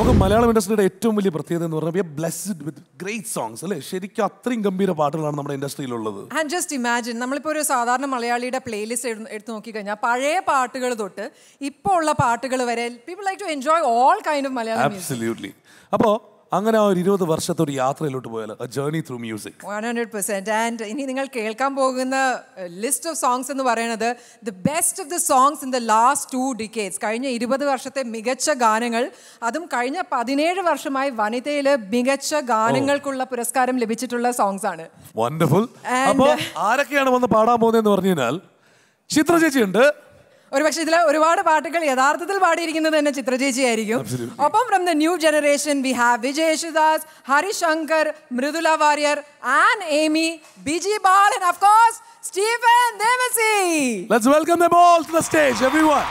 നമുക്ക് മലയാളം ഇൻഡസ്ട്രിയുടെ ഏറ്റവും വലിയ പ്രത്യേകത എന്ന് പറഞ്ഞാൽ ബ്ലെസ്ഡ് വിത്ത് ഗ്രേറ്റ് സോങ്സ് അല്ലേ ശരിക്കും അത്രയും ഗംഭീര പാട്ടുകളാണ് നമ്മുടെ ഇൻഡസ്ട്രിയിലുള്ളത് ആൻഡ് ജസ്റ്റ് ഇമാജിൻ നമ്മളിപ്പോൾ ഒരു സാധാരണ മലയാളിയുടെ പ്ലേലിസ്റ്റ് എടുത്ത് നോക്കിക്കഴിഞ്ഞാൽ പഴയ പാട്ടുകൾ തൊട്ട് ഇപ്പോൾ ഉള്ള പാട്ടുകൾ വരെ people like to enjoy all kind of Malayalam music absolutely അപ്പോൾ അങ്ങനെ ആ ഒരു ഇരുപത് വർഷത്തെ ഒരു യാത്രയിലോട്ട് പോയാൽ journey through music one hundred percent and ഇനി നിങ്ങൾ കേൾക്കാൻ പോകുന്ന ലിസ്റ്റ് ഓഫ് സോങ്സ് എന്ന് പറയുന്നത് the best of the songs in the last two decades കഴിഞ്ഞ ഇരുപത് വർഷത്തെ മികച്ച ഗാനങ്ങൾ അതും കഴിഞ്ഞ പതിനേഴ് വർഷമായി വനിതയിൽ മികച്ച ഗാനങ്ങൾക്കുള്ള പുരസ്കാരം ലഭിച്ചിട്ടുള്ള സോങ്സ് ആണ് വണ്ടർഫുൾ And- അപ്പോൾ ആരൊക്കെയാണ് വന്ന് പാടാൻ പോകുന്നതെന്ന് പറഞ്ഞു കഴിഞ്ഞാൽ ചിത്ര ചേച്ചി ഉണ്ട് ഒരു പക്ഷേ ഇതിൽ ഒരുപാട് പാട്ടുകൾ യഥാർത്ഥത്തിൽ പാടിയിരിക്കുന്നത് തന്നെ ചിത്രചേച്ചി ആയിരിക്കും Absolutely. ഒപ്പം from the new generation we have Vijay Yesudas Harishankar Mridula Warrier Ann Amy Biji Bal and of course Stephen Devassy let's welcome them all to the stage everyone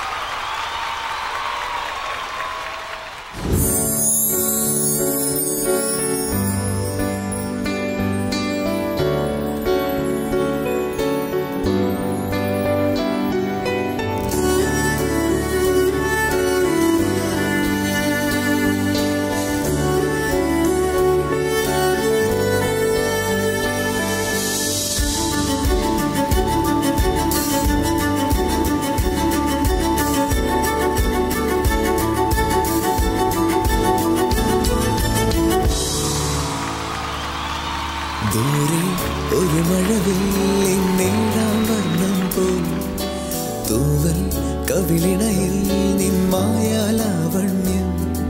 ദൂരെ ഒരു മഴവില്ലിൻ നീഴാം വർണ്ണം പോൽ തൂവൽ കവിളിണയിൽ നിന്മായാലാവണ്യം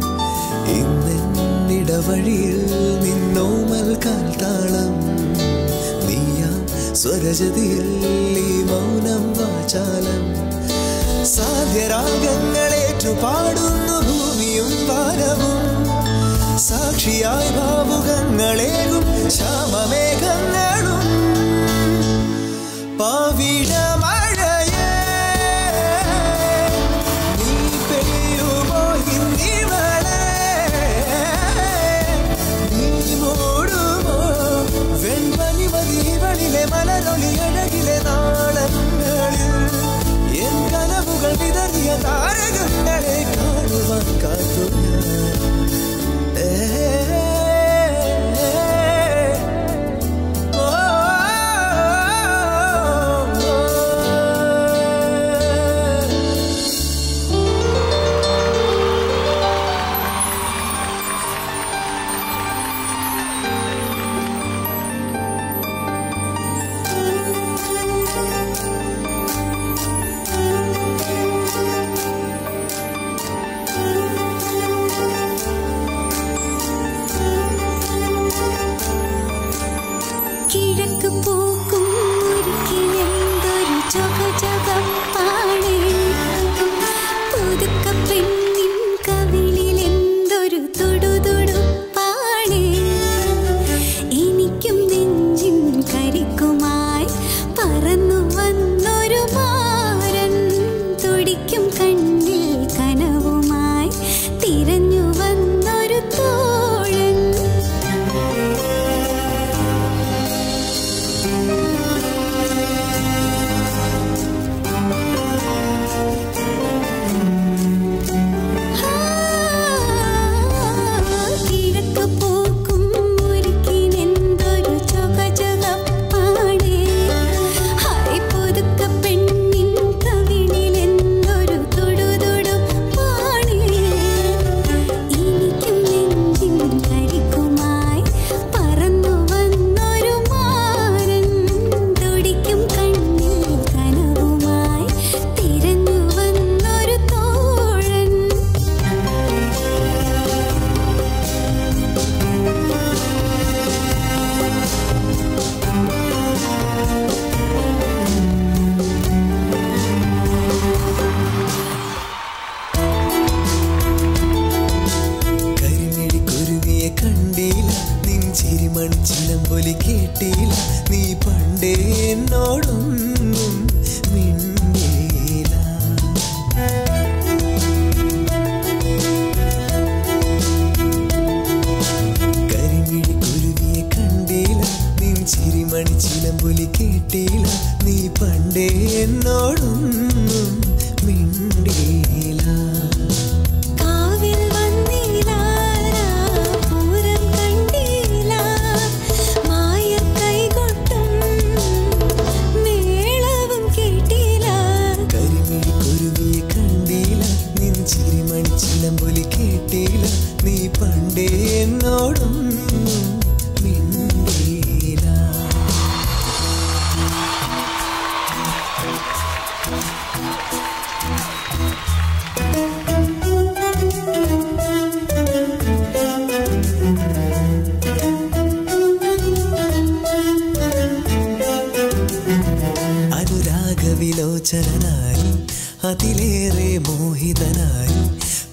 ഇന്നിടവഴിയിൽ നിന്നോമൽ കാൽത്താളം നീയാം സ്വരജതിയിൽ ഈ മൗനം വാചാലം സാധ്യരാഗങ്ങളേറ്റു പാടുന്നു ഭൂമിയും വാനവും സാക്ഷിയായി ഭാവുകങ്ങളേകും ശ്യാമമേഘങ്ങളും പാവിഴമഴയേ നീ പെയ്യുമോ ഇന്നിവളെ നീ മൂടുമോ വെൺപനിമതിവളിലെ മലരൊളി അഴകിലെ നാളങ്ങളിൽ എൻ കനവുകൾ വിതറിയ താരകങ്ങളെ കാണുവാൻ കാത്തു ഞാൻ Oh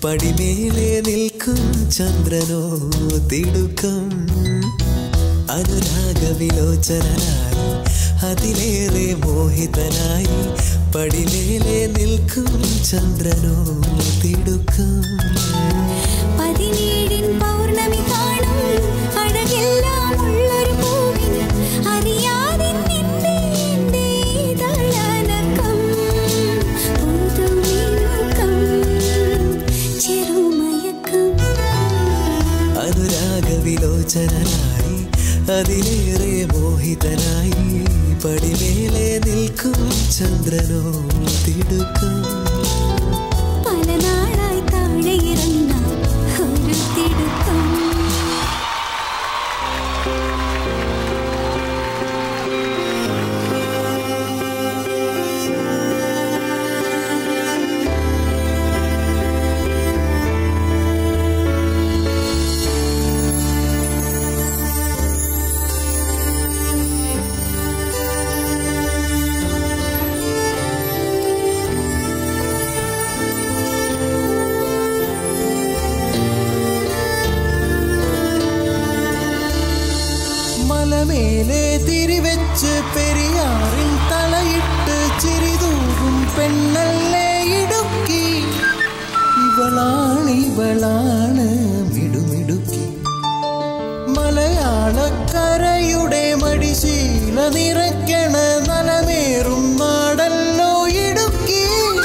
പടിമേലെ നിൽക്കും ചന്ദ്രനോ തിടുക്കം അനുരാഗവിലോചനായി അതിലേറെ മോഹിതനായി പടിമേലെ നിൽക്കും ചന്ദ്രനോ തിടുക്കം പതിനേഴിൻ പൗർണമി കാണും അഴകെല്ലാം ഉള്ളൊരു പൂവിന് അറിയാതെ നിന്റെ എന്റെ ഇതളനക്കം പുതുമിനുക്കം ചെറുമയക്കം അനുരാഗവിലോചനായി അതിലേറെ മോഹിതനായി പടിമേലെ നിൽക്കും ചന്ദ്രനോ തിടുക്കം പല നാളായി താഴെ ഇറങ്ങ ഒരു തിടുക്കം മലമേലെ തിരിവെച്ച് പെരിയാറിൽ തലയിട്ട് ചിരിതൂകും പെണ്ണല്ലേ ഇടുക്കി ഇവളാണ് ഇവളാണ് മിടുമിടുക്കി മലയാളക്കരയുടെ മടിശീല നിറയ്ക്കണ നലമേറും നാടല്ലോ ഇടുക്കി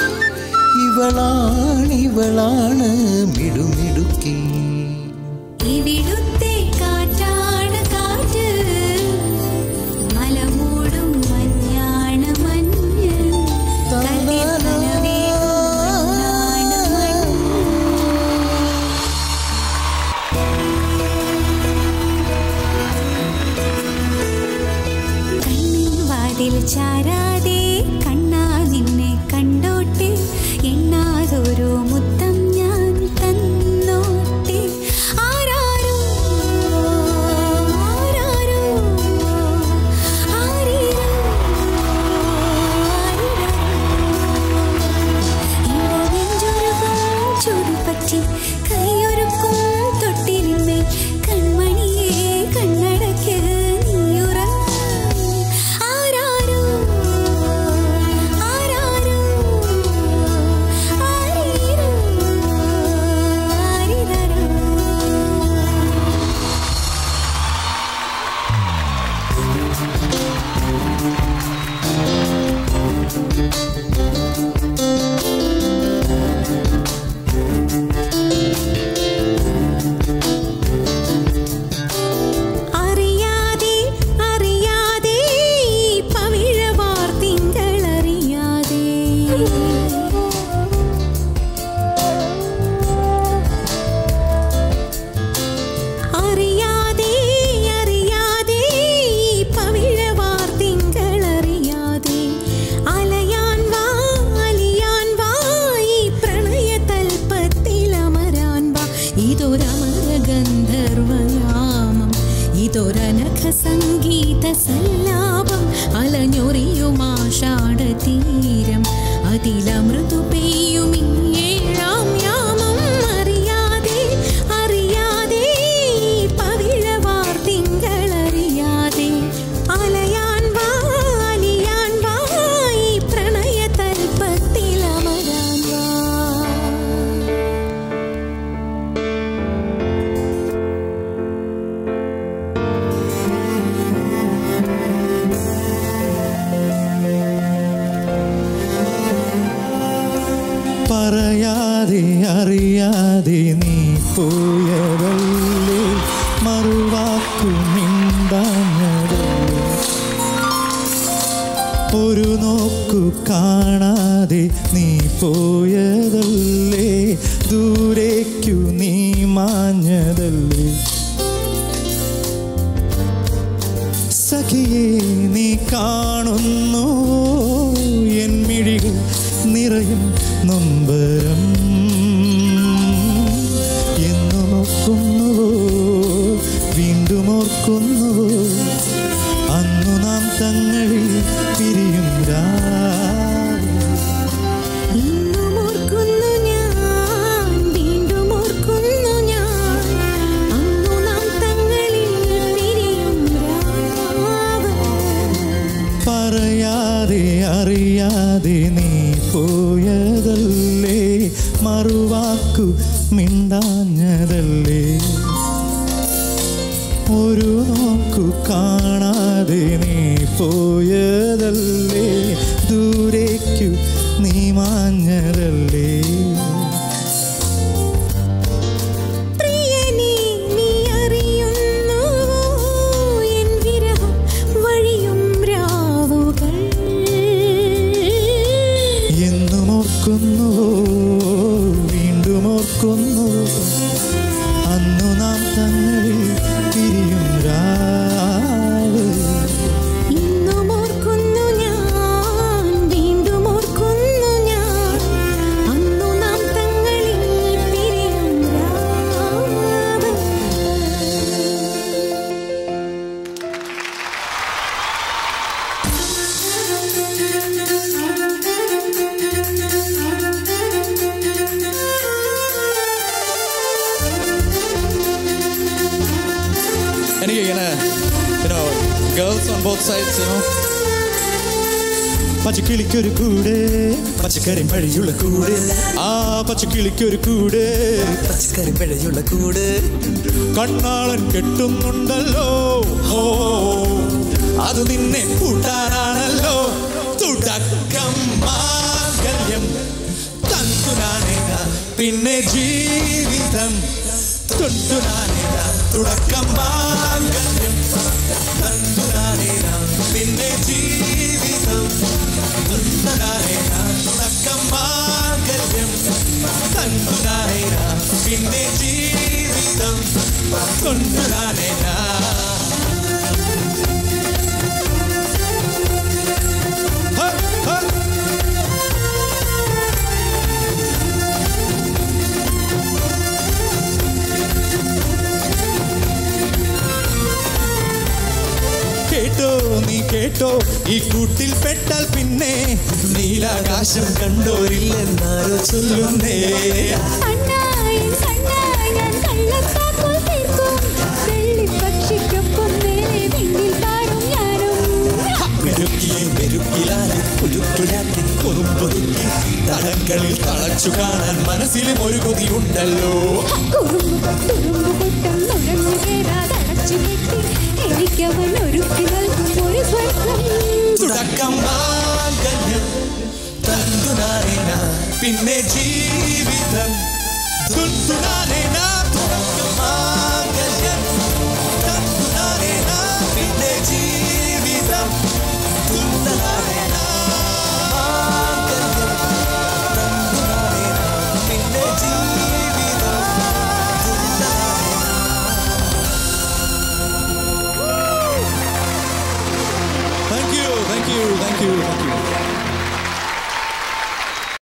ഇവളാണ് ഇവളാണ് മിടുമിടുക്കി ഇവിടുത്തെ കാറ്റാണ് കാറ്റ് മലമൂടും മഞ്ഞാണ് മഞ്ഞ് കതിർക്കനവേകും മണ്ണാണ് മണ്ണ്. കണ്ണിൻ വാതിൽ ചാരാതെ കണ്ണാ നിന്നെ കണ്ടോട്ടെ എണ്ണാതൊരു മുത്തം ഞാൻ തന്നോട്ടെ ആരാരോ ആരാരോ ആരീരോ ഇടനെഞ്ചൊരുകും ചുടുപറ്റി കൈയൊരുക്കും തൊട്ടിലിന്മേ കൺമണിയെ കണ്ണടയ്ക്ക് നീയുറങ്ങ് ആരാരോ ആരാരോ ആരീരോ ആരിരരോ അറിയാതെ അറിയാതെ പവിഴവാർ തിങ്കളറിയാതെ അറിയാതെ അറിയാതെ പവിഴവാർ തിങ്കളറിയാതെ അലയാൻ വാ അലിയാൻ വാ ഈ പ്രണയതൽപ്പത്തിൽ അമരാൻ വാ ഇതൊരമര ഗന്ധർവയാമം ഇതൊരനഘ സംഗീത സല്ലാപം അലഞ്ഞൊറിയുമാഷാഢ തീരം അതിലമൃദു പെയ്യും ഈ ഏഴാം യാമം അറിയാതെ അറിയാതെ ഈ പവിഴവാർ തിങ്കളറിയാതെ അലയാൻ വാ അലിയാൻ വാ ഈ പ്രണയതൽപ്പത്തിൽ അമരാൻ വാ പറയാതെ അറിയാതെ നീ പോയതല്ലേ മറുവാക്കു മിണ്ടാഞ്ഞതല്ലേ ഒരു നോക്കു കാണാതെ നീ പോയതല്ലേ ദൂരേക്കു നീ മാഞ്ഞതല്ലേ സഖിയെ നീ കാണുന്നു എൻ മിഴികൾ നിറയും നൊമ്പരം എന്നും ഓർക്കുന്നുവോ വീണ്ടും ഓർക്കുന്നുവോ അന്നു നാം തങ്ങളിൽ പിരിയും രാവിലെ ഇന്നും ഓർക്കുന്നു ഞാൻ വീണ്ടും മിണ്ടാഞ്ഞതല്ലേ ഒരു നോക്കു കാണാതെ നീ പോയതല്ലേ ദൂരേക്കു നീ മാഞ്ഞതല്ലേ പ്രിയനേ നീ അറിയുന്നുവോ എൻ വിരഹം വഴിയും രാവുകൾ എന്നും ഓർക്കുന്നുവോ വീണ്ടും ഓർക്കുന്നുവോ അന്നു നാം തങ്ങളിൽ പിരിയും രാവ് ഇന്നും ഓർക്കുന്നു ഞാൻ വീണ്ടും ഓർക്കുന്നു ഞാൻ അന്നു നാം തങ്ങളിൽ പിരിയും രാവ് എനിക്ക് ഇങ്ങനെ you know girls on both sides you know പച്ചക്കിളിക്കൊരു കൂട് പച്ചക്കറി പഴിയുള്ള കൂട് ആ പച്ചക്കിളിക്കൊരു കൂട് പച്ചക്കറി പിഴയുള്ള കൂട് കണ്ണാളൻ കെട്ടുന്നുണ്ടല്ലോ ഓ അത് നിന്നെ കൂട്ടാനാണല്ലോ തുടക്കം മാംഗല്യം തന്തുനാനേക പിന്നെ ജീവിതം തൊട്ടുനാനേക തുടക്കം മാംഗല്യം തന്തുനാനേക പിന്നെ ജീവിതം തൊട്ടുനാനേക തുടക്കം മാംഗല്യം തന്തുനാനേക പിന്നെ ജീവിതം തൊട്ടുനാനേക ഹ, ഹ. കേട്ടോ നീ കേട്ടോ ഈ കൂട്ടിൽ പെട്ടാൽ പിന്നെ നീലാകാശം കണ്ടോരില്ലെന്നാരോ ചൊല്ലുന്നേ കണ്ണായി കണ്ണായി ഞാൻ കള്ളത്താക്കോൽ തീർക്കും വെള്ളിപ്പക്ഷിക്കൊപ്പം നേരെ വിണ്ണിൽ പാടും ഞാനും മെരുക്കിയെ മെരുക്കിലാലെ കുലുക്കിലാക്കി കുറുമ്പൊതുക്കി തടങ്ങളിൽ തളച്ചു കാണാൻ മനസ്സിലും ഒരു കൊതിയുണ്ടല്ലോ കുറുമ്പുകൾ തുറുമ്പുകൊട്ടും നുഴഞ്ഞു കേറാതടച്ചു കെട്ടി എനിക്കവൻ ഒരുക്കി നൽകും ഒരു സ്വർഗം തുടക്കം മാംഗല്യം തന്തുനാനേന പിന്നെ ജീവിതം തുന്തുനാനേന തുടക്കം മാംഗല്യം തന്തുനാനേന പിന്നെ ജീവിതം തുന്തുനാനേന മാംഗല്യം തന്തുനാനേന പിന്നെ ജീവിതം thank you thank you thank you thank U